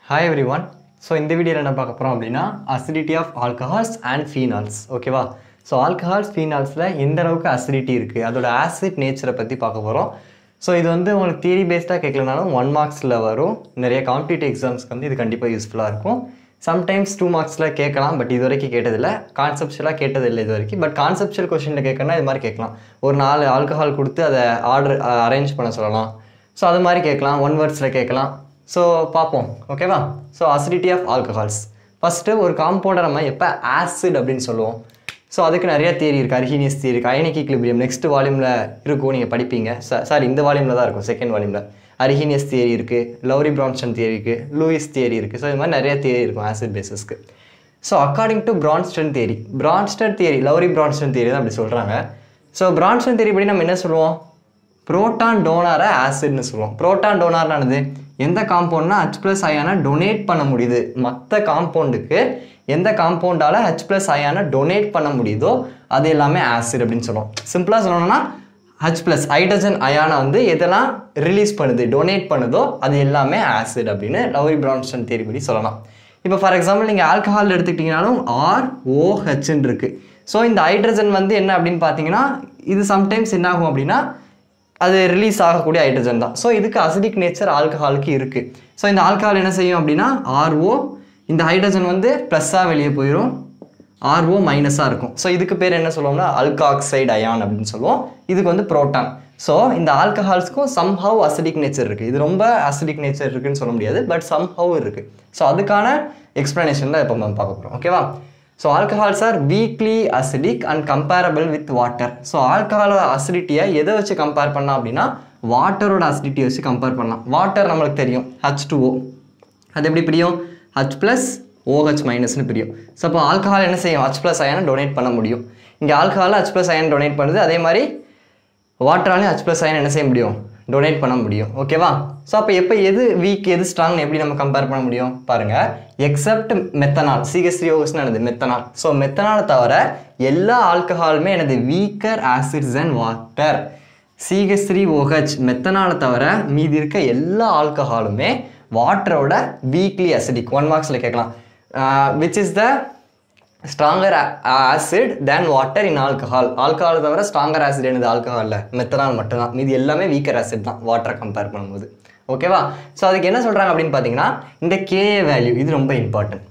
hi every one so இந்த வீடியோவில் என்ன பார்க்க போகிறோம் அப்படின்னா acidity of alcohols and phenols ஓகேவா ஸோ ஆல்கஹால்ஸ் ஃபீனால்ஸில் எந்த அளவுக்கு அசிடிட்டி இருக்குது அதோட ஆசிட் நேச்சரை பற்றி பார்க்க போகிறோம் ஸோ இது வந்து உங்களுக்கு தியரி பேஸ்டாக கேட்கலனாலும் ஒன் மார்க்ஸில் வரும் நிறைய காம்படிட்டிவ் எக்ஸாம்ஸ்க்கு வந்து இது கண்டிப்பாக யூஸ்ஃபுல்லாக இருக்கும் சம்டைம்ஸ் டூ மார்க்ஸில் கேட்கலாம் பட் இது வரைக்கும் கேட்டதில்லை கான்செப்ஷுவலாக கேட்டதில்லை இது வரைக்கும் பட் கான்செப்ஷுவல் கொஷினில் கேட்கணும்னா இது மாதிரி கேட்கலாம் ஒரு நாலு ஆல்கஹால் கொடுத்து அதை ஆர்டர் அரேஞ்ச் பண்ண சொல்லலாம் ஸோ அது மாதிரி கேட்கலாம் ஒன் வேர்ட்ஸில் கேட்கலாம் ஸோ பார்ப்போம் ஓகேவா so acidity of alcohols first ஒரு காம்பவுண்டை நம்ம எப்போ ஆசிட் அப்படின்னு சொல்லுவோம் ஸோ அதுக்கு நிறைய தியரி இருக்குது அர்ஹீனியஸ் தியரி இருக்குது அயனிக் ஈக்லிபிரியம் நெக்ஸ்ட் வால்யூமில் இருக்கும் நீங்கள் படிப்பீங்க சாரி இந்த வால்யூமில் தான் இருக்கும் செகண்ட் வால்யூமில் அர்ஹீனியஸ் தியரி இருக்குது லவ்ரி பிரான்ஸ்டன் தியரி இருக்குது லூயிஸ் தியரி இருக்குது ஸோ இது மாதிரி நிறைய தியரி இருக்கும் ஆசிட் பேசிஸ்க்கு so according to Bronsted theory Bronsted theory Lowry Bronsted theory தான் அப்படி சொல்கிறாங்க ஸோ பிரான்ஸ்டன் தியரி படி நம்ம என்ன சொல்லுவோம் புரோட்டான் டோனாரை ஆசிட்னு சொல்லுவோம் புரோட்டான் டோனார்னானது எந்த காம்பவுண்ட்னா ஹச் ப்ளஸ் அயானை டொனேட் பண்ண முடியுது மற்ற காம்பவுண்டுக்கு எந்த காம்பவுண்டால் ஹச் ப்ளஸ் அயானை டொனேட் பண்ண முடியுதோ அது எல்லாமே ஆசிட் அப்படின்னு சொல்லுவோம் சிம்பிளாக சொல்லணும்னா ஹச் ப்ளஸ் ஹைட்ரஜன் அயானை வந்து எதெல்லாம் ரிலீஸ் பண்ணுது டொனேட் பண்ணுதோ அது எல்லாமே ஆசிட் அப்படின்னு லவ்ரி பிரான்ஸ்டன் தேரி படி சொல்லலாம் இப்போ ஃபார் எக்ஸாம்பிள் நீங்கள் ஆல்கஹால் எடுத்துக்கிட்டிங்கனாலும் ஆர் ஓஹெச்ன்னு இருக்குது ஸோ இந்த ஹைட்ரஜன் வந்து என்ன அப்படின்னு பார்த்தீங்கன்னா இது சம்டைம்ஸ் என்ன ஆகும் அப்படின்னா அது ரிலீஸ் ஆகக்கூடிய ஹைட்ரஜன் தான் ஸோ இதுக்கு அசிடிக் நேச்சர் ஆல்கஹாலுக்கு இருக்குது ஸோ இந்த ஆல்கஹால் என்ன செய்யும் அப்படின்னா ஆர்ஓ இந்த ஹைட்ரஜன் வந்து ப்ளஸ்ஸாக வெளியே போயிடும் ஆர்ஓ மைனஸாக இருக்கும் ஸோ இதுக்கு பேர் என்ன சொல்லுவோம்னா அல்காக்சைடு அயான் அப்படின்னு சொல்லுவோம் இதுக்கு வந்து புரோட்டான் ஸோ இந்த ஆல்கஹால்ஸ்க்கும் சம்ஹவ் அசிடிக் நேச்சர் இருக்குது இது ரொம்ப அசிடிக் நேச்சர் இருக்குன்னு சொல்ல முடியாது பட் சம்ஹவ் இருக்குது ஸோ அதுக்கான எக்ஸ்ப்ளனேஷன் தான் இப்போ நம்ம பார்க்க போகிறோம் ஓகேவா so alcohols are weakly acidic and comparable with water so ஆல்கஹாலோட அசிடிட்டியை எதை வச்சு கம்பேர் பண்ணலாம் அப்படின்னா வாட்டரோட அசிடிட்டியை வச்சு கம்பேர் பண்ணலாம் வாட்டர் நம்மளுக்கு தெரியும் ஹச் டூ ஓ அது எப்படி பிரியும் ஹச் ப்ளஸ் ஓஹெச் மைனஸ்னு பிரியும் ஸோ அப்போ ஆல்கஹால் என்ன செய்யும் ஹச் ப்ளஸ் அயனை டொனேட் பண்ண முடியும் இங்கே alcohol H plus ion donate பண்ணுது அதே மாதிரி வாட்டராலையும் ஹச் ப்ளஸ் அயன் என்ன செய்ய முடியும் டொனேட் பண்ண முடியும் ஓகேவா ஸோ அப்போ எப்போ எது வீக் எது ஸ்ட்ராங்னு எப்படி நம்ம கம்பேர் பண்ண முடியும் பாருங்கள் எக்ஸப்ட் மெத்தனால் சிஹெச் த்ரீ ஓஹெச்னு எனது மெத்தனால் ஸோ மெத்தனாலை தவிர எல்லா ஆல்கஹாலுமே எனது weaker acids and water CH three OH மெத்தனாலை தவிர மீதி இருக்க எல்லா ஆல்கஹாலுமே வாட்டரோட வீக்லி அசிடிக் ஒன் மார்க்ஸில் கேட்கலாம் which is the stronger acid than water in alcohol alcohol தவிர ஸ்ட்ராங்கர் ஆசிட் என்னது ஆல்கஹாலில் மெத்தனால் மட்டும்தான் மீதி எல்லாமே வீக்கர் ஆசிட் தான் வாட்டரை கம்பேர் பண்ணும்போது ஓகேவா ஸோ அதுக்கு என்ன சொல்கிறாங்க அப்படின்னு பார்த்தீங்கன்னா இந்த கேஏ வேல்யூ இது ரொம்ப இம்பார்ட்டன்ட்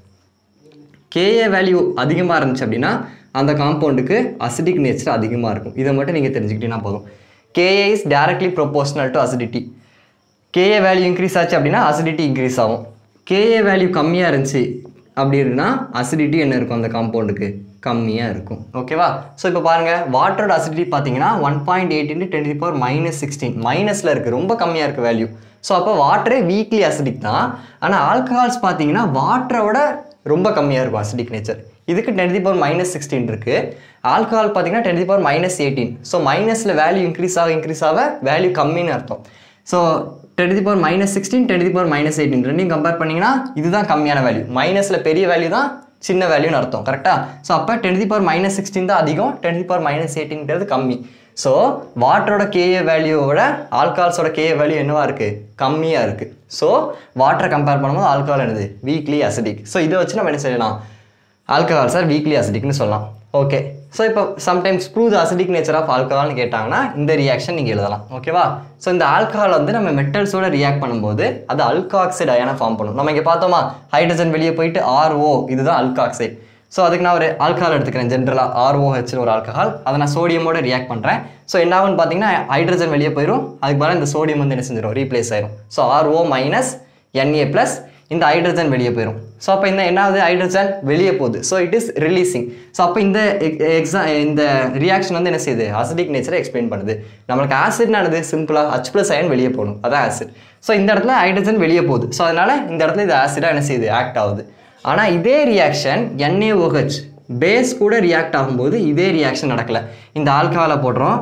கேஏ வேல்யூ அதிகமாக இருந்துச்சு அப்படின்னா அந்த காம்பவுண்டுக்கு அசிடிக் நேச்சர் அதிகமாக இருக்கும் இதை மட்டும் நீங்கள் தெரிஞ்சுக்கிட்டீங்கன்னா போதும் Ka is directly proportional to acidity Ka value increase ஆச்சு அப்படின்னா அசிடிட்டி இன்க்ரீஸ் ஆகும் கேஏ வேல்யூ கம்மியாக இருந்துச்சு அப்படி இருக்குன்னா அசிடிட்டி என்ன இருக்கும் அந்த காம்பவுண்டுக்கு கம்மியாக இருக்கும் ஓகேவா ஸோ இப்போ பாருங்கள் வாட்டரோட அசிடிட்டி பார்த்தீங்கன்னா one point eight into twenty power minus sixteen மைனஸில் இருக்குது ரொம்ப கம்மியாக இருக்குது வேல்யூ ஸோ அப்போ வாட்டரே வீக்லி அசிடிக் தான் ஆனால் ஆல்கஹால்ஸ் பார்த்தீங்கன்னா வாட்டரோட ரொம்ப கம்மியாக இருக்கும் அசிடிக் நேச்சர் இதுக்கு டென் பவர் மைனஸ் சிக்ஸ்டீன் இருக்குது ஆல்கஹால் பார்த்தீங்கன்னா ten power minus eighteen so மைனஸில் வேல்யூ இன்க்ரீஸ் ஆக இன்க்ரீஸ் ஆக வேல்யூ கம்மின்னு அர்த்தம் so ten power minus sixteen ten power minus eighteen ரெண்டையும் கம்பேர் பண்ணிங்கன்னா இதுதான் கம்மியான வேல்யூ மைனஸில் பெரிய வேல்யூ தான் சின்ன வேல்யூன்னு அர்த்தம் கரெக்டாக ஸோ அப்போ டென் பவர் மைனஸ் சிக்ஸ்டீன் தான் அதிகம் டென் பவர் மைனஸ் எயிட்டீன்றது கம்மி ஸோ வாட்டரோட கேஏ வேல்யூவோட ஆல்கஹால்ஸோட கேஏ வேல்யூ என்னவா இருக்குது கம்மியாக இருக்குது ஸோ வாட்டரை கம்பேர் பண்ணும்போது ஆல்கஹால் என்னது வீக்லி அசிடிக் ஸோ இதை வச்சு நம்ம என்ன செய்யலாம் ஆல்கஹால்ஸ் ஆர் வீக்லி அசிடிக்னு சொல்லலாம் ஓகே ஸோ இப்போ sometimes prove the acidic nature of ஆல்கஹால்னு கேட்டாங்கன்னா இந்த ரியாக்ஷன் நீங்கள் எழுதலாம் ஓகேவா ஸோ இந்த ஆல்கஹால் வந்து நம்ம மெட்டல்ஸோட ரியாக்ட் பண்ணும்போது அது அல்காக்சைடு அயனை ஃபார்ம் பண்ணும் நம்ம இங்கே பார்த்தோமா ஹைட்ரஜன் வெளியே போயிட்டு ஆர்ஓ இதுதான் அல்காக்சைடு ஸோ அதுக்கு நான் ஒரு ஆல்கஹால் எடுத்துக்கிறேன் ஜென்ரலாக ஆர்ஓஹெச்னு ஒரு ஆல்கஹால் அதை நான் சோடியமோட ரியாக்ட் பண்ணுறேன் ஸோ என்ன ஆகும்னு பார்த்தீங்கன்னா ஹைட்ரஜன் வெளியே போயிடும் அதுக்கு பதிலாக இந்த சோடியம் வந்து என்ன செஞ்சிடும் ரீப்ளேஸ் ஆயிரும் so RO minus Na plus இந்த ஹைட்ரஜன் வெளியே போயிடும் ஸோ அப்போ இந்த என்ன ஆகுது ஹைட்ரஜன் வெளியே போகுது so it is releasing so அப்போ இந்த எக்ஸா இந்த ரியாக்ஷன் வந்து என்ன செய்யுது அசிடிக் நேச்சரை எக்ஸ்பிளைன் பண்ணுது நம்மளுக்கு ஆசிட்னானது சிம்பிளாக ஹச் ப்ளஸ் அயன் வெளியே போகணும் அதான் ஆசிட் ஸோ இந்த இடத்துல ஹைட்ரஜன் வெளியே போகுது ஸோ அதனால் இந்த இடத்துல இது ஆசிடாக என்ன செய்யுது ஆக்ட் ஆகுது ஆனால் இதே ரியாக்ஷன் என்ஏஓஹெச் பேஸ் கூட ரியாக்ட் ஆகும்போது இதே ரியாக்ஷன் நடக்கலை இந்த ஆல்கஹாலை போடுறோம்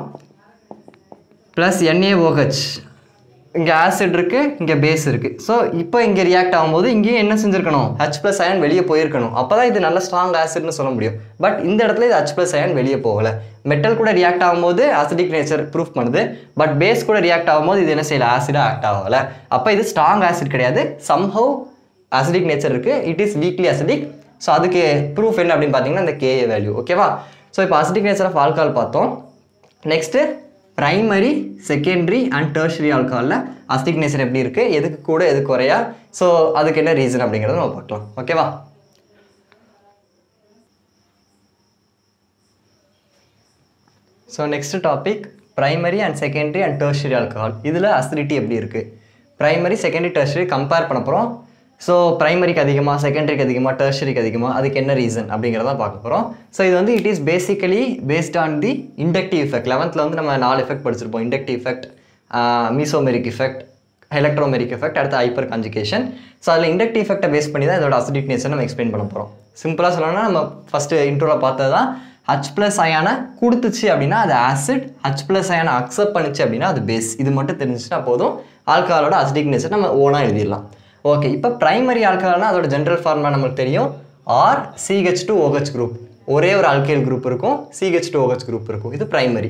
ப்ளஸ் என்ஏஓஹெச் இங்கே ஆசிட் இருக்குது இங்கே பேஸ் இருக்குது ஸோ இப்போ இங்கே ரியாக்ட் ஆகும்போது இங்கேயும் என்ன செஞ்சுருக்கணும் ஹச் ப்ளஸ் அயன் வெளியே போயிருக்கணும் அப்போ தான் இது நல்ல ஸ்ட்ராங் ஆசிட்னு சொல்ல முடியும் பட் இந்த இடத்துல இது ஹச் ப்ளஸ் அயன் வெளியே போகலை மெட்டல் கூட ரியாக்ட் ஆகும்போது அசிடிக் நேச்சர் ப்ரூஃப் பண்ணுது பட் பேஸ் கூட ரியாக்ட் ஆகும்போது இது என்ன செய்யல ஆசிடாக ஆக்ட் ஆகலை அப்போ இது ஸ்ட்ராங் ஆசிட் கிடையாது சம்ஹவ் அசிடிக் நேச்சர் இருக்குது it is weakly acidic so அதுக்கு ப்ரூஃப் என்ன அப்படின்னு பார்த்தீங்கன்னா இந்த கேஏ வேல்யூ ஓகேவா ஸோ இப்போ அசிடிக் நேச்சர் ஆஃப் ஆல்கால் பார்த்தோம் next primary secondary and tertiary ஆல்கஹாலில் அசிடிக் நேச்சர் எப்படி இருக்குது எதுக்கு கூட எதுக்கு குறையா ஸோ அதுக்கு என்ன ரீசன் அப்படிங்கிறத நம்ம பார்க்கலாம் ஓகேவா so next topic primary and secondary and tertiary alcohol இதில் அசிடிட்டி எப்படி இருக்குது பிரைமரி செகண்டரி டெர்ஷரி கம்பேர் பண்ண போகிறோம் ஸோ பிரைமரிக்கு அதிகமாக செகண்டரிக்கு அதிகமாக டெர்ஷரிக்கு அதிகமாக அதுக்கு என்ன ரீசன் அப்படிங்கிறத பார்க்க போகிறோம் ஸோ இது வந்து it is basically based on the inductive effect லெவன்த்தில் வந்து நம்ம நாலு எஃபெக்ட் படிச்சிருப்போம் inductive effect mesomeric effect electromeric effect அடுத்து ஹைப்பர் கன்ஜுகேஷன் ஸோ அதில் இண்டக்டிவ் எஃபெக்ட்டை பேஸ் பண்ணி தான் இதோட அசிடிக் நேச்சர் நம்ம எக்ஸ்பிளைன் பண்ண போகிறோம் சிம்பிளாக சொல்லணும்னா நம்ம ஃபஸ்ட்டு இன்ட்ரோவில் பார்த்தது தான் ஹச் ப்ளஸ் அயானை கொடுத்துச்சு அப்படின்னா அது ஆசிட் ஹச் ப்ளஸ் அயானை அக்செப்ட் பண்ணுச்சு அப்படின்னா அது பேஸ் இது மட்டும் தெரிஞ்சுச்சுன்னா போதும் ஆல்கஹாலோட அசிடிக் நேச்சர் நம்ம ஓனாக எழுதிடலாம் ஓகே இப்போ பிரைமரி ஆல்கஹால்னா அதோட ஜென்ரல் ஃபார்மா நமக்கு தெரியும் R CH two OH group ஒரே ஒரு ஆல்கைல் குரூப் இருக்கும் சிஹெச் டூ ஓஹெச் குரூப் இருக்கும் இது பிரைமரி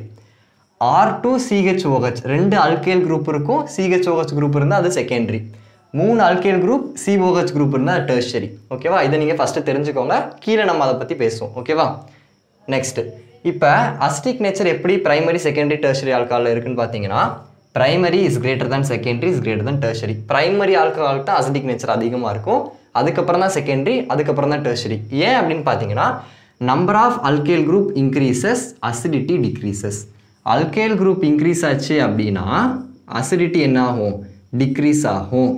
ஆர் டூ சிஹெச்ஓஹெச் ரெண்டு அல்கைல் குரூப் இருக்கும் சிஹெச்ஓஹெச் குரூப் இருந்தால் அது செகண்டரி மூணு அல்கைல் குரூப் சிஓஹெச் குரூப் இருந்தால் அது டெர்ஷரி ஓகேவா இதை நீங்கள் ஃபஸ்ட்டு தெரிஞ்சுக்கோங்க கீழே நம்ம அதை பற்றி பேசுவோம் ஓகேவா நெக்ஸ்ட் இப்போ அஸ்டிக் நேச்சர் எப்படி பிரைமரி செகண்டரி டெர்ஷரி ஆல்கஹாலில் இருக்குன்னு பார்த்தீங்கன்னா primary is greater than secondary is greater than tertiary primary alcohol தான் அசிடிக் நேச்சர் அதிகமாக இருக்கும் அதுக்கப்புறம் தான் செகண்டரி அதுக்கப்புறம் தான் டெர்ஷரி ஏன் அப்படின்னு பார்த்தீங்கன்னா number of alkyl group increases acidity decreases alkyl group increase ஆச்சு அப்படின்னா அசிடிட்டி என்ன ஆகும் டிக்ரீஸ் ஆகும்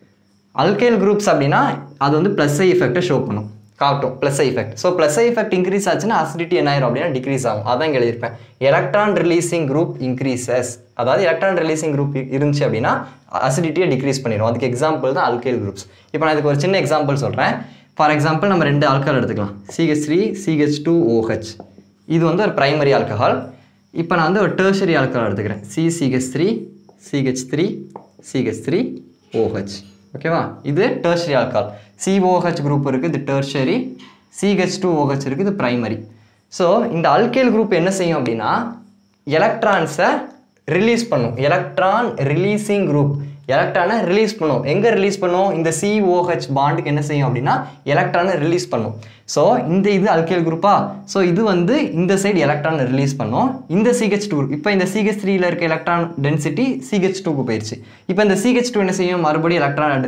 அல்கைல் குரூப்ஸ் அப்படின்னா அது வந்து ப்ளஸ் ஐ எஃபெக்டை ஷோ பண்ணும் காட்டும் plus I effect so plus I effect increase ஆச்சுன்னா அசிடிட்டி என்ன ஆயிரும் அப்படின்னா டிக்ரீஸ் ஆகும் அதான் இங்கே எழுதியிருப்பேன் எலக்ட்ரான் ரிலீசிங் குரூப் இன்க்ரீசஸ் அதாவது எலக்ட்ரான் ரிலீசிங் குரூப் இருந்துச்சு அப்படின்னா அசிடிட்டியை டிக்ரீஸ் பண்ணிடும் அதுக்கு எக்ஸாம்பிள் தான் அல்கைல் குரூப்ஸ் இப்போ நான் இதுக்கு ஒரு சின்ன எக்ஸாம்பிள் சொல்கிறேன் ஃபார் எக்ஸாம்பிள் நம்ம ரெண்டு ஆல்கஹால் எடுத்துக்கலாம் CH three CH two OH இது வந்து ஒரு பிரைமரி ஆல்கஹால் இப்போ நான் வந்து ஒரு டெர்ஷரி ஆல்கஹால் எடுத்துக்கிறேன் C CH three CH three CH three OH ஓகேவா இது டெர்ஷரி ஆல்கஹால் சிஓஹெச் குரூப் இருக்குது இது டெர்ஷரி சிஹெச் டூ ஓஹெச் இருக்குது இது பிரைமரி ஸோ இந்த அல்கைல் குரூப் என்ன செய்யும் அப்படின்னா எலக்ட்ரான்ஸை ரிலீஸ் பண்ணும் எலக்ட்ரான் ரிலீசிங் குரூப் எலக்ட்ரானை ரிலீஸ் பண்ணும் எங்கே ரிலீஸ் பண்ணும் இந்த சிஓஹெச் பாண்டுக்கு என்ன செய்யும் அப்படின்னா எலக்ட்ரானை ரிலீஸ் பண்ணும் ஸோ இந்த இது அல்கைல் குரூப்பா ஸோ இது வந்து இந்த சைடு எலக்ட்ரானை ரிலீஸ் பண்ணும் இந்த சிஹெச் டூ இப்போ இந்த சிஹெச் த்ரீல இருக்க எலக்ட்ரான் டென்சிட்டி சிஹெச் டூக்கு போயிடுச்சு இப்போ இந்த சிஹெச் டூ என்ன செய்யும் மறுபடியும் எலக்ட்ரான்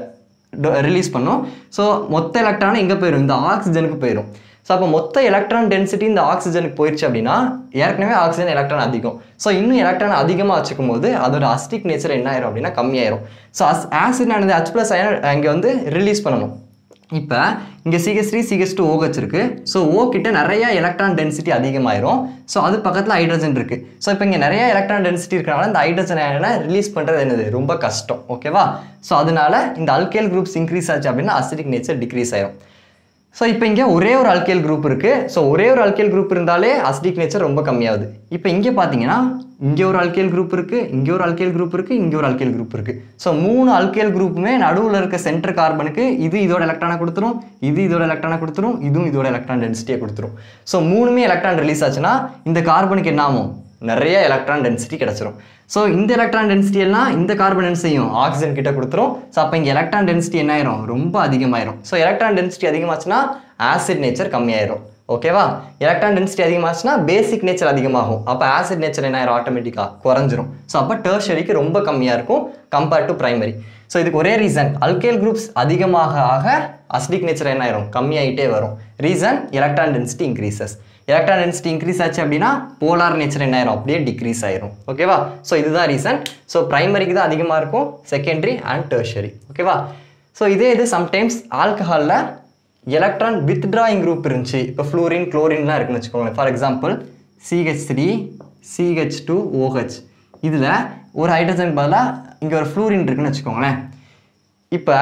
ரிலீஸ் பண்ணும் ஸோ மொத்த எலக்ட்ரான் எங்கே போயிடும் இந்த ஆக்சிஜனுக்கு போயிடும் ஸோ அப்போ மொத்த எலக்ட்ரான் டென்சிட்டி இந்த ஆக்சிஜனுக்கு போயிடுச்சு அப்படின்னா ஏற்கனவே ஆக்சிஜன் எலக்ட்ரான் அதிகம் ஸோ இன்னும் எலக்ட்ரான் அதிகமாக வச்சுக்கும் போது அதோட அஸ்டிக் நேச்சர் என்ன ஆயிரும் அப்படின்னா கம்மியாயிரும் ஸோ அஸ் ஆசிட் ஆனது ஹச் ப்ளஸ் அயன் இங்கே வந்து ரிலீஸ் பண்ணணும் இப்போ இங்கே CH three CH two OH இருக்கு ஸோ ஓ கிட்ட நிறைய எலக்ட்ரான் டென்சிட்டி அதிகமாயிரும் ஸோ அது பக்கத்தில் ஹைட்ரஜன் இருக்கு ஸோ இப்போ இங்கே நிறைய எலக்ட்ரான் டென்சிட்டி இருக்கனால இந்த ஹைட்ரஜன் அயனை ரிலீஸ் பண்ணுறது என்னது ரொம்ப கஷ்டம் ஓகேவா ஸோ அதனால இந்த அல்கைல் குரூப்ஸ் இன்க்ரீஸ் ஆச்சு அப்படின்னா அசிடிக் நேச்சர் டிக்ரீஸ் ஆயிரும் ஸோ இப்போ இங்கே ஒரே ஒரு அல்கைல் குரூப் இருக்குது ஸோ ஒரே ஒரு அல்கைல் குரூப் இருந்தாலே அசிடிக் நேச்சர் ரொம்ப கம்மியாகுது இப்போ இங்கே பார்த்தீங்கன்னா இங்கே ஒரு அல்கைல் குரூப் இருக்குது இங்கே ஒரு அல்கைல் குரூப் இருக்குது இங்கே ஒரு அல்கைல் குரூப் இருக்குது ஸோ மூணு அல்கைல் குரூப்புமே நடுவில் இருக்க சென்டர் கார்பனுக்கு இது இதோட எலக்ட்ரானை கொடுத்துரும் இது இதோட எலக்ட்ரானை கொடுத்துரும் இதுவும் இதோட எலக்ட்ரான் டென்சிட்டியை கொடுத்துரும் ஸோ மூணுமே எலக்ட்ரான் ரிலீஸ் ஆச்சுன்னா இந்த கார்பனுக்கு என்ன ஆகும் நிறைய எலக்ட்ரான் டென்சிட்டி கிடச்சிரும் ஸோ இந்த எலக்ட்ரான் டென்சிட்டி எல்லாம் இந்த கார்பன் என்ன செய்யும் ஆக்சிஜன் கிட்ட கொடுத்துரும் ஸோ அப்போ இங்கே எலக்ட்ரான் டென்சிட்டி என்ன ஆயிரும் ரொம்ப அதிகமாயிரும் ஸோ எலக்ட்ரான் டென்சிட்டி அதிகமாச்சுன்னா ஆசிட் நேச்சர் கம்மியாயிரும் ஓகேவா எலக்ட்ரான் டென்சிட்டி அதிகமாச்சுன்னா பேசிக் நேச்சர் அதிகமாகும் அப்போ ஆசிட் நேச்சர் என்ன ஆயிரும் ஆட்டோமேட்டிக்காக குறைஞ்சிரும் ஸோ அப்போ டெர்ஷரிக்கு ரொம்ப கம்மியாக இருக்கும் கம்பேர்ட் டு பிரைமரி ஸோ இதுக்கு ஒரே ரீசன் அல்கைல் குரூப்ஸ் அதிகமாக ஆக அசிடிக் நேச்சர் என்ன ஆயிரும் கம்மியாயிட்டே வரும் reason electron density increases electron density increase ஆச்சு அப்படின்னா போலார் நேச்சர் என்ன ஆயிரும் அப்படியே டிக்ரீஸ் ஆயிரும் ஓகேவா ஸோ இதுதான் ரீசன் ஸோ பிரைமரிக்கு தான் அதிகமாக இருக்கும் செகண்டரி அண்ட் டெர்ஷரி ஓகேவா ஸோ இதே இது சம்டைம்ஸ் ஆல்கஹாலில் எலக்ட்ரான் வித்ட்ராயிங் குரூப் இருந்துச்சு இப்போ ஃப்ளூரின் குளோரின்லாம் இருக்குன்னு வச்சுக்கோங்களேன் for example CH three CH two OH இதில் ஒரு ஹைட்ரஜன் பதிலாக இங்கே ஒரு ஃப்ளூரின் இருக்குன்னு வச்சுக்கோங்களேன் இப்போ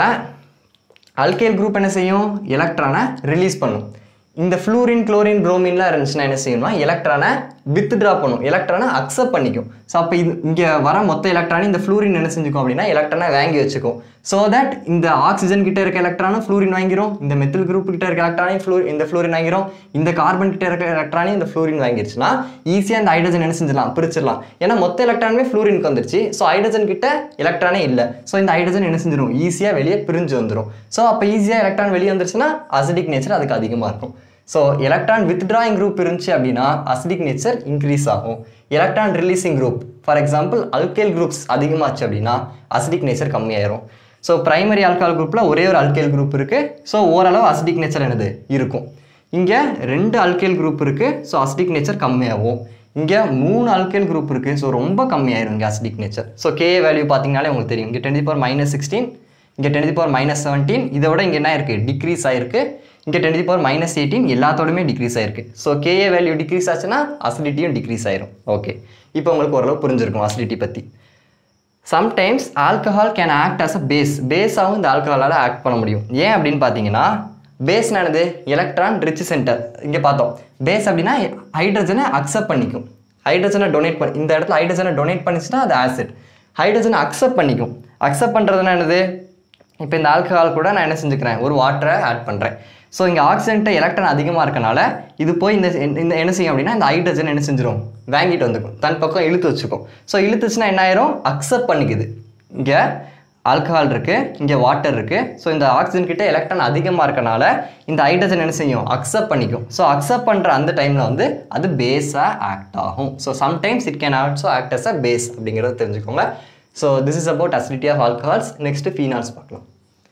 அல்கைல் குரூப் என்ன செய்யும் எலக்ட்ரானை ரிலீஸ் பண்ணும் இந்த ஃப்ளூரின் குளோரின் புரோமின்லாம் இருந்துச்சுன்னா என்ன செய்யணும்னா எலக்ட்ரானை வித்ட்ரா பண்ணும் எலக்ட்ரானை அக்செப்ட் பண்ணிக்கும் ஸோ அப்போ இது இங்கே வர மொத்த எலக்ட்ரானை இந்த ஃப்ளூரின் என்ன செஞ்சுக்கும் அப்படின்னா எலக்ட்ரானை வாங்கி வச்சுக்கும் ஸோ தட் இந்த ஆக்சிஜன் கிட்ட இருக்க எலக்ட்ரானும் ஃப்ளூரின் வாங்கிரும் இந்த மெத்தில் குரூப் கிட்ட இருக்க எலக்ட்ரானையும் ஃப்ளூ இந்த ஃப்ளூரின் வாங்கிரும் இந்த கார்பன் கிட்ட இருக்க எலக்ட்ரானையும் இந்த ஃப்ளூரின் வாங்கிருச்சுன்னா ஈஸியாக இந்த ஹைட்ரஜன் என்ன செஞ்சிடலாம் பிரிச்சிடலாம் ஏன்னா மொத்த எலக்ட்ரானுமே ஃப்ளூரினுக்கு வந்துருச்சு ஸோ ஹைட்ரஜன் கிட்ட எலக்ட்ரானே இல்லை ஸோ இந்த ஹைட்ரஜன் என்ன செஞ்சிடும் ஈஸியாக வெளியே பிரிஞ்சு வந்துடும் ஸோ அப்போ ஈஸியாக எலக்ட்ரான் வெளியே வந்துருச்சுன்னா அசிடிக் நேச்சர் அதுக்கு அதிகமாக இருக்கும் ஸோ எலக்ட்ரான் வித்ட்ராயிங் குரூப் இருந்துச்சு அப்படின்னா அசிடிக் நேச்சர் இன்க்ரீஸ் ஆகும் electron releasing group for example alkyl groups அதிகமாச்சு அப்படின்னா அசிடிக் நேச்சர் கம்மியாயிரும் ஸோ பிரைமரி ஆல்கஹால் குரூப்பில் ஒரே ஒரு அல்கைல் குரூப் இருக்குது ஸோ ஓரளவு அசிடிக் நேச்சர் என்னது இருக்கும் இங்கே ரெண்டு அல்கைல் குரூப் இருக்குது ஸோ அசிடிக் நேச்சர் கம்மியாகும் இங்கே மூணு அல்கைல் குரூப் இருக்குது ஸோ ரொம்ப கம்மியாயிரும் இங்கே acidic nature so K value பார்த்தீங்கனாலே உங்களுக்கு தெரியும் இங்கே டென் பவர் மைனஸ் சிக்ஸ்டீன் இங்கே டென் பவர் மைனஸ் செவன்டீன் இதோட இங்கே என்ன இருக்குது டிக்ரீஸ் ஆயிருக்கு இங்கே டென் பவர் மைனஸ் எயிட்டீன் எல்லாத்தோடுமே டிக்ரீஸ் ஆயிருக்கு ஸோ கேஏ வேல்யூ டிக்ரீஸ் ஆச்சுன்னா அசிடிட்டியும் டிக்ரீஸ் ஆயிரும் ஓகே இப்போ உங்களுக்கு ஓரளவு புரிஞ்சிருக்கும் அசிடிட்டி பற்றி sometimes alcohol can act as a base பேஸாகவும் இந்த ஆல்கஹாலால் ஆக்ட் பண்ண முடியும் ஏன் அப்படின்னு பார்த்தீங்கன்னா பேஸ் என்னது எலக்ட்ரான் ரிச் சென்டர் இங்கே பார்த்தோம் பேஸ் அப்படின்னா ஹைட்ரஜனை அக்செப்ட் பண்ணிக்கும் ஹைட்ரஜனை டொனேட் பண்ணி இந்த இடத்துல ஹைட்ரஜனை டொனேட் பண்ணிச்சுன்னா அது ஆசிட் ஹைட்ரஜனை அக்செப்ட் பண்ணிக்கும் அக்செப்ட் பண்ணுறதுனா என்னது இப்போ இந்த ஆல்கஹால் கூட நான் என்ன செஞ்சுக்கிறேன் ஒரு வாட்டரை ஆட் பண்ணுறேன் ஸோ இங்கே ஆக்சிஜன்ட்ட எலக்ட்ரான் அதிகமாக இருக்கனால இது போய் இந்த இந்த என்ன செய்யும் அப்படின்னா இந்த ஹைட்ரஜன் என்ன செஞ்சிடும் வாங்கிட்டு வந்துக்கும் தன் பக்கம் இழுத்து வச்சுக்கும் ஸோ இழுத்துச்சுன்னா என்ன ஆயிரும் அக்செப்ட் பண்ணிக்குது இங்கே ஆல்கஹால் இருக்குது இங்கே வாட்டர் இருக்குது ஸோ இந்த ஆக்சிஜன் கிட்ட எலக்ட்ரான் அதிகமாக இருக்கனால இந்த ஹைட்ரஜன் என்ன செய்யும் அக்செப்ட் பண்ணிக்கும் ஸோ அக்செப்ட் பண்ணுற அந்த டைமில் வந்து அது பேஸாக ஆக்ட் ஆகும் so sometimes it can also act as a base அப்படிங்கிறத தெரிஞ்சுக்கோங்க so this is about acidity of alcohols next phenols பார்க்கலாம்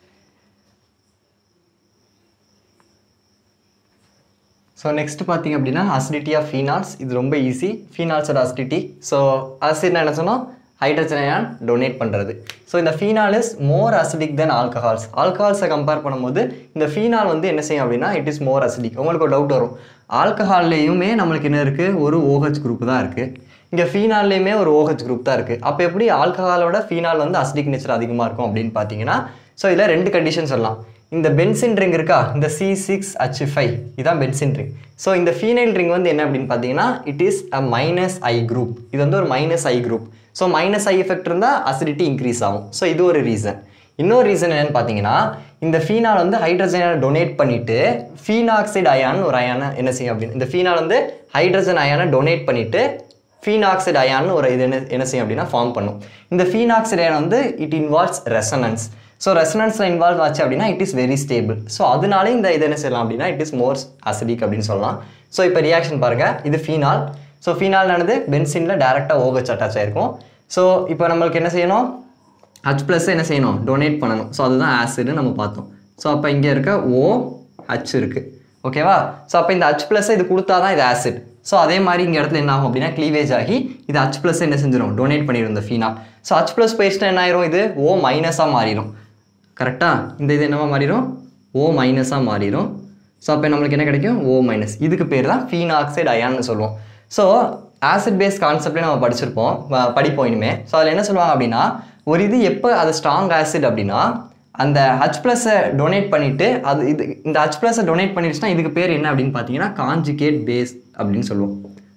ஸோ நெக்ஸ்ட் பார்த்தீங்க அப்படின்னா அசிடிட்டி ஆஃப் ஃபீனால்ஸ் இது ரொம்ப ஈஸி ஃபீனால்ஸோட அசிடிட்டி ஸோ அசிட்னா என்ன சொன்னோம் ஹைட்ரஜன் அயான் டொனேட் பண்ணுறது ஸோ இந்த phenol is more acidic than alcohols ஆல்கஹால்ஸை கம்பேர் பண்ணும்போது இந்த ஃபீனால் வந்து என்ன செய்யும் அப்படின்னா இட் இஸ் மோர் அசிடிக் உங்களுக்கு ஒரு டவுட் வரும் ஆல்கஹால்லையுமே நம்மளுக்கு என்ன இருக்குது ஒரு ஓஹெச் குரூப் தான் இருக்குது இங்கே ஃபீனால்லையுமே ஒரு ஓஹெச் குரூப் தான் இருக்குது அப்போ எப்படி ஆல்கஹாலோட ஃபீனால் வந்து அசிடிக் நேச்சர் அதிகமாக இருக்கும் அப்படின்னு பார்த்தீங்கன்னா ஸோ இதில் ரெண்டு கண்டிஷன் சொல்லலாம் இந்த பென்சின் ரிங் இருக்கா இந்த சி சிக்ஸ் ஹச் ஃபைவ் இதான் பென்சின் ரிங் ஸோ இந்த ஃபீனைல் ரிங் வந்து என்ன அப்படின்னு பார்த்தீங்கன்னா it is a minus I group இது வந்து ஒரு minus I group so minus I effect இருந்தால் அசிடிட்டி இன்க்ரீஸ் ஆகும் ஸோ இது ஒரு ரீசன் இன்னொரு ரீசன் என்னன்னு பார்த்தீங்கன்னா இந்த ஃபீனால் வந்து ஹைட்ரஜனை டொனேட் பண்ணிட்டு ஃபீனாக்சைடு அயான் ஒரு அயானை என்ன செய்யும் அப்படின்னு இந்த ஃபீனால் வந்து ஹைட்ரஜன் அயானை டொனேட் பண்ணிட்டு ஃபீனாக்சைடு அயான் ஒரு இது என்ன என்ன செய்யும் அப்படின்னா ஃபார்ம் பண்ணும் இந்த ஃபீனாக்சைடு அயான் வந்து இட் இன்வால்வ்ஸ் ரெசனன்ஸ் ஸோ ரெசனன்ஸில் இன்வால்வ் ஆச்சு அப்படின்னா it is very stable so அதனால இந்த இது என்ன செய்யலாம் அப்படின்னா இட் இஸ் மோர் அசிடிக் அப்படின்னு சொல்லலாம் ஸோ இப்போ ரியாக்ஷன் பாருங்கள் இது ஃபீனால் ஸோ ஃபீனால் நடந்து பென்சினில் டேரெக்டாக ஓகச் அட்டாச் ஆயிருக்கும் ஸோ இப்போ நம்மளுக்கு என்ன செய்யணும் ஹச் ப்ளஸ் என்ன செய்யணும் டொனேட் பண்ணணும் ஸோ அதுதான் ஆசிட்னு நம்ம பார்த்தோம் ஸோ அப்போ இங்கே இருக்க ஓ ஹச் இருக்குது ஓகேவா ஸோ அப்போ இந்த ஹச் ப்ளஸ் இது கொடுத்தா தான் இது ஆசிட் ஸோ அதே மாதிரி இங்கே இடத்துல என்ன ஆகும் அப்படின்னா க்ளீவேஜ் ஆகி இது ஹச் ப்ளஸ் என்ன செஞ்சிடும் டொனேட் பண்ணிடும் இந்த ஃபீனா ஸோ ஹச் ப்ளஸ் போயிடுச்சுன்னா என்ன ஆயிரும் இது ஓ மைனஸாக மாறிடும் கரெக்டாக இந்த இது என்னவா மாறிடும் ஓ மைனஸாக மாறிடும் ஸோ அப்போ நம்மளுக்கு என்ன கிடைக்கும் ஓ மைனஸ் இதுக்கு பேர் தான் ஃபீனாக்சைடு அயான்னு சொல்லுவோம் ஸோ ஆசிட் பேஸ் கான்செப்ட்லேயே நம்ம படிச்சிருப்போம் ப- படிப்போம் இனிமே ஸோ அதில் என்ன சொல்லுவாங்க அப்படின்னா ஒரு இது எப்போ அது ஸ்ட்ராங் ஆசிட் அப்படின்னா அந்த ஹச் ப்ளஸை டொனேட் பண்ணிவிட்டு அது இது இந்த ஹச் ப்ளஸை டொனேட் பண்ணிடுச்சுன்னா இதுக்கு பேர் என்ன அப்படின்னு பார்த்தீங்கன்னா காஞ்சிகேட் பேஸ் அப்படின்னு சொல்லுவோம்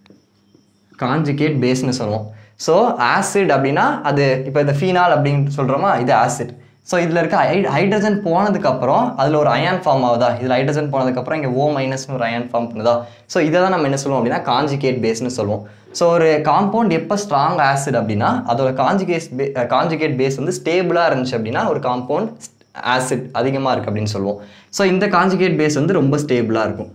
காஞ்சிகேட் பேஸ்னு சொல்லுவோம் ஸோ ஆசிட் அப்படின்னா அது இப்போ இந்த ஃபீனால் அப்படின்னு சொல்கிறோமா இது ஆசிட் ஸோ இதில் இருக்க ஹை ஹைட்ரஜன் போனதுக்கப்புறம் அதில் ஒரு அயான் ஃபார்ம் ஆகுதா இதில் ஹைட்ரஜன் போனதுக்கப்புறம் இங்கே ஓ மைனஸ்னு ஒரு அயான் ஃபார்ம் பண்ணுதா ஸோ இதை தான் நம்ம என்ன சொல்லுவோம் அப்படின்னா காஞ்சிகேட் பேஸ்னு சொல்லுவோம் ஸோ ஒரு காம்பவுண்ட் எப்போ ஸ்ட்ராங் ஆசிட் அப்படின்னா அதோட காஞ்சிகேஸ் பே காஞ்சிகேட் பேஸ் வந்து ஸ்டேபிளாக இருந்துச்சு அப்படின்னா ஒரு காம்பவுண்ட் ஆசிட் அதிகமாக இருக்குது அப்படின்னு சொல்லுவோம் ஸோ இந்த காஞ்சிகேட் பேஸ் வந்து ரொம்ப ஸ்டேபிளாக இருக்கும்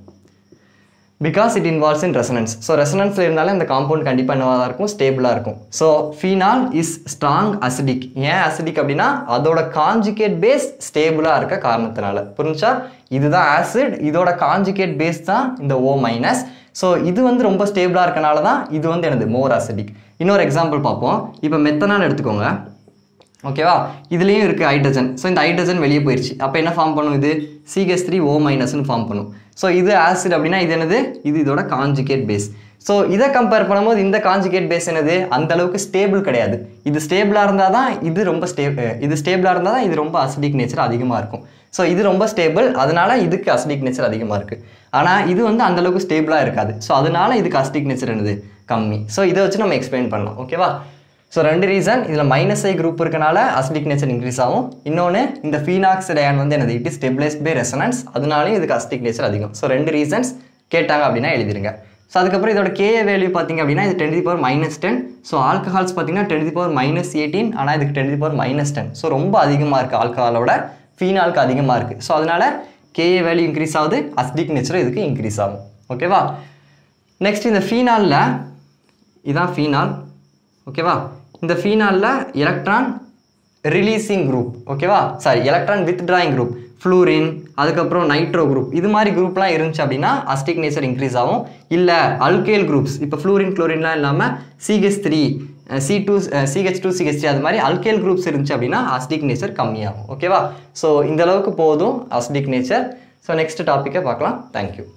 because it involves in resonance so ரெசனன்ஸில் இருந்தாலும் இந்த காம்பவுண்ட் கண்டிப்பாக என்னவாக தான் இருக்கும் ஸ்டேபிளாக இருக்கும் so phenol is strong acidic ஏன் அசிடிக் அப்படின்னா அதோட காஞ்சிகேட் பேஸ் ஸ்டேபிளாக இருக்க காரணத்தினால புரிஞ்சா இதுதான் ஆசிட் இதோட காஞ்சிகேட் பேஸ் தான் இந்த ஓ மைனஸ் ஸோ இது வந்து ரொம்ப ஸ்டேபிளாக இருக்கனால தான் இது வந்து எனது மோர் அசிடிக் இன்னொரு எக்ஸாம்பிள் பார்ப்போம் இப்போ மெத்தனால் எடுத்துக்கோங்க ஓகேவா இதுலேயும் இருக்குது ஹைட்ரஜன் ஸோ இந்த ஹைட்ரஜன் வெளியே போயிடுச்சு அப்போ என்ன ஃபார்ம் பண்ணும் இது சிஹெச் த்ரீ ஓ மைனஸ்னு ஃபார்ம் பண்ணும் ஸோ இது ஆசிட் அப்படின்னா இது என்னது இது இதோட காஞ்சிகேட் பேஸ் ஸோ இதை கம்பேர் பண்ணும்போது இந்த காஞ்சிகேட் பேஸ் என்னது அந்த அளவுக்கு ஸ்டேபிள் கிடையாது இது ஸ்டேபிளாக இருந்தால் தான் இது ரொம்ப ஸ்டே இது ஸ்டேபிளாக இருந்தால் தான் இது ரொம்ப அசிடிக் நேச்சர் அதிகமாக இருக்கும் ஸோ இது ரொம்ப ஸ்டேபிள் அதனால இதுக்கு அசிடிக் நேச்சர் அதிகமாக இருக்குது ஆனால் இது வந்து அந்த அளவுக்கு ஸ்டேபிளாக இருக்காது ஸோ அதனால இதுக்கு அசிடிக் நேச்சர் என்னது கம்மி ஸோ இதை வச்சு நம்ம எக்ஸ்பிளைன் பண்ணலாம் ஓகேவா ஸோ ரெண்டு ரீசன் இதில் மைனஸ் ஐ குரூப் இருக்கனால அசிடிக் நேச்சர் இன்க்ரீஸ் ஆகும் இன்னொன்று இந்த ஃபீனாக்ஸ் டயான் வந்து என்னது it is stabilized by resonance அதனாலேயும் இதுக்கு அசிடிக் நேச்சர் அதிகம் ஸோ ரெண்டு ரீசன்ஸ் கேட்டாங்க அப்படின்னா எழுதிருங்க ஸோ அதுக்கப்புறம் இதோட கேஏ வேல்யூ பார்த்தீங்க அப்படின்னா இது ten power minus ten so alcohols பார்த்தீங்கன்னா டென் பவர் மைனஸ் எயிட்டீன் ஆனால் இதுக்கு ten power minus ten so ரொம்ப அதிகமாக இருக்குது ஆல்கஹாலோட ஃபீனாலுக்கு அதிகமாக இருக்குது ஸோ அதனால் கேஏ வேல்யூ இன்க்ரீஸ் ஆகுது அசிடிக் நேச்சரும் இதுக்கு இன்க்ரீஸ் ஆகும் ஓகேவா நெக்ஸ்ட் இந்த ஃபீனாலில் இதான் ஃபீனால் ஓகேவா இந்த ஃபீனாலில் எலக்ட்ரான் ரிலீசிங் குரூப் ஓகேவா sorry electron withdrawing group fluorine அதுக்கப்புறம் நைட்ரோ குரூப் இது மாதிரி குரூப்லாம் இருந்துச்சு அப்படின்னா அஸ்டிக் நேச்சர் இன்க்ரீஸ் ஆகும் இல்லை அல்கேல் குரூப்ஸ் இப்போ ஃப்ளூரின் குளோரின்லாம் இல்லாமல் CH three C two CH two CH three அது மாதிரி அல்கேல் குரூப்ஸ் இருந்துச்சு அப்படின்னா அஸ்டிக் நேச்சர் கம்மியாகும் ஓகேவா ஸோ இந்த அளவுக்கு போதும் அஸ்டிக் நேச்சர் ஸோ நெக்ஸ்ட் டாப்பிக்கை பார்க்கலாம் தேங்க்யூ